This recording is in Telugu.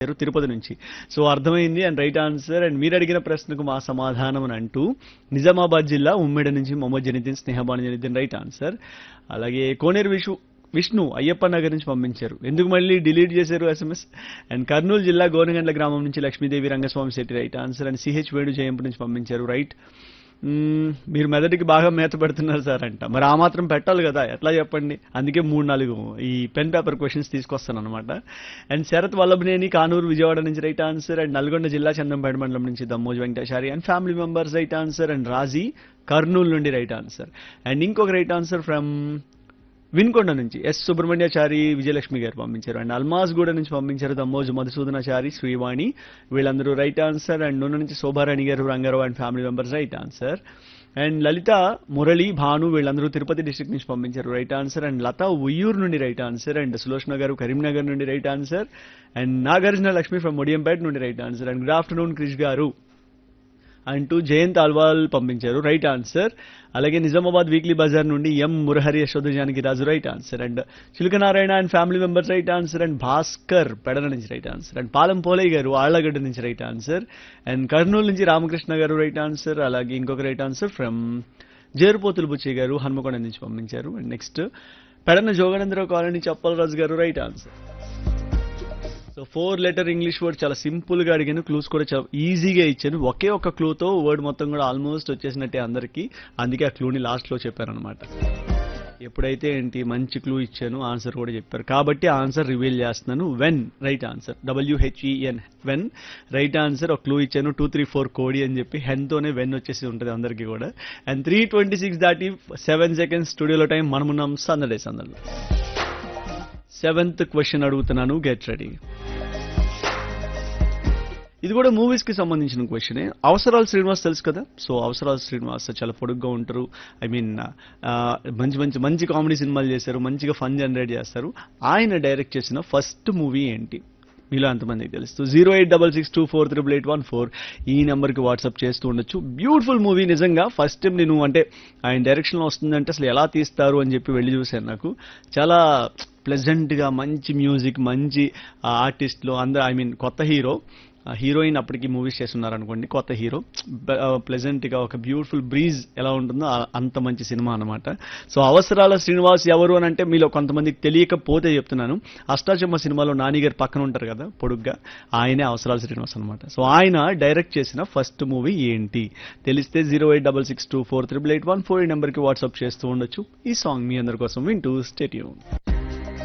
చేశారు తిరుపతి నుంచి సో అర్థమైంది అండ్ రైట్ ఆన్సర్ అండ్ మీరు అడిగిన ప్రశ్నకు మా సమాధానం అని అంటూ నిజామాబాద్ జిల్లా ఉమ్మెడ నుంచి మొహమ్మద్ జనిద్దీన్ స్నేహబాను జనిద్దీన్ రైట్ ఆన్సర్ అలాగే కోనేరు విషు విష్ణు అయ్యప్ప నగర్ నుంచి పంపించారు ఎందుకు మళ్ళీ డిలీట్ చేశారు ఎస్ఎంఎస్ అండ్ కర్నూలు జిల్లా గోనగండ్ల గ్రామం నుంచి Lakshmidevi Rangaswamy Shetty right answer and C H Venu Jayampu నుంచి పంపించారు రైట్ మ్మ్, మీరు మెదడుకి బాగా మేత పెడుతున్నారు సార్ అంట మరి ఆ మాత్రం పెట్టాలి కదా ఎట్లా చెప్పండి అందుకే మూడు నాలుగు ఈ పెన్ పేపర్ క్వశ్చన్స్ తీసుకొస్తాను అనమాట అండ్ శరత్ వల్లభనేని కానూరు విజయవాడ నుంచి రైట్ ఆన్సర్ అండ్ నల్గొండ జిల్లా చందంపేట మండలం నుంచి Dammoj Venkateshari and family members right answer and Raji Kurnool నుండి రైట్ ఆన్సర్ అండ్ ఇంకొక రైట్ ఆన్సర్ ఫ్రమ్ విన్కొండ నుంచి ఎస్ సుబ్రహ్మణ్యాచారి విజయలక్ష్మి గారు పంపించారు అండ్ అల్మాస్ గూడ నుంచి పంపించారు దమ్మోజు మధుసూదనాచారి శ్రీవాణి వీళ్ళందరూ రైట్ ఆన్సర్ అండ్ నూనె నుంచి శోభారాణి గారు Rangarao and family members right answer and Lalitha Murali Bhanu వీళ్ళందరూ తిరుపతి డిస్ట్రిక్ట్ నుంచి పంపించారు right answer and Latha Vuyyuru నుండి రైట్ ఆన్సర్ అండ్ సులోచన గారు కరీంనగర్ నుండి right answer and Nagarjuna Lakshmi from Odiyampeta నుండి right answer and good afternoon Krish గారు అంటూ జయంత్ అల్వాల్ పంపించారు రైట్ ఆన్సర్ అలాగే నిజామాబాద్ వీక్లీ బజార్ నుండి M Murahari Yashoda Janaki Raju right answer and Chilukanarayana and family members right answer and Bhaskar Pedana నుంచి right answer and Palem Polaiah గారు ఆళ్లగడ్డ నుంచి రైట్ ఆన్సర్ అండ్ కర్నూలు నుంచి రామకృష్ణ గారు రైట్ ఆన్సర్ అలాగే ఇంకొక right answer from Jerupothulu Buchaiah గారు హన్మకొండ నుంచి పంపించారు and next Pedana Joganandarao colony Chappalaraju గారు right answer so four letter English word చాలా సింపుల్ గా అడిగాను క్లూస్ కూడా చాలా ఈజీగా ఇచ్చాను ఒకే ఒక క్లూతో వర్డ్ మొత్తం కూడా ఆల్మోస్ట్ వచ్చేసినట్టే అందరికీ అందుకే ఆ క్లూని లాస్ట్ లో చెప్పారనమాట ఎప్పుడైతే ఏంటి మంచి క్లూ ఇచ్చాను ఆన్సర్ కూడా చెప్పారు కాబట్టి ఆన్సర్ రివీల్ చేస్తున్నాను when right answer W H E N when right answer ఒక క్లూ ఇచ్చాను టూ త్రీ ఫోర్ కోడి అని చెప్పి hen తోనే వెన్ వచ్చేసి ఉంటుంది అందరికీ కూడా అండ్ త్రీ ట్వంటీ సిక్స్ దాటి సెవెన్ సెకండ్స్ స్టూడియోలో టైం మనమున్నాం సందడే సందడిలో సెవెంత్ క్వశ్చన్ అడుగుతున్నాను గెట్ రెడీ ఇది కూడా మూవీస్ కి సంబంధించిన క్వశ్చనే అవసరాలు శ్రీనివాస్ తెలుసు కదా సో అవసరాలు శ్రీనివాస్ చాలా పొడుగ్గా ఉంటారు ఐ మీన్ మంచి మంచి మంచి కామెడీ సినిమాలు చేశారు మంచిగా ఫన్ జనరేట్ చేస్తారు ఆయన డైరెక్ట్ చేసిన ఫస్ట్ మూవీ ఏంటి మీలో అంతమందికి తెలుస్తూ zero eight double six two four triple eight one four ఈ నెంబర్కి వాట్సాప్ చేస్తూ ఉండొచ్చు బ్యూటిఫుల్ మూవీ నిజంగా ఫస్ట్ టైం నేను అంటే ఆయన డైరెక్షన్లో వస్తుందంటే అసలు ఎలా తీస్తారు అని చెప్పి వెళ్ళి చూశాను నాకు చాలా ప్లెజెంట్గా మంచి మ్యూజిక్ మంచి ఆర్టిస్ట్లో అందరూ ఐ మీన్ కొత్త హీరో హీరోయిన్ అప్పటికి మూవీస్ చేస్తున్నారు అనుకోండి కొత్త హీరో ప్లెజెంట్ గా ఒక బ్యూటిఫుల్ బ్రీజ్ ఎలా ఉంటుందో ఆ- అంత మంచి సినిమా అన్నమాట సో అవసరాల శ్రీనివాస్ ఎవరు అని అంటే మీలో కొంతమందికి తెలియకపోతే చెప్తున్నాను అష్టాచమ్మ సినిమాలో నానిగారు పక్కన ఉంటారు కదా పొడుగ్గా ఆయనే అవసరాల శ్రీనివాస్ అనమాట సో ఆయన డైరెక్ట్ చేసిన ఫస్ట్ మూవీ ఏంటి తెలిస్తే zero eight double six two four triple eight one four ఈ నెంబర్కి వాట్సాప్ చేస్తూ ఉండొచ్చు ఈ సాంగ్ మీ అందరి కోసం వింటూ స్టేట్యూన్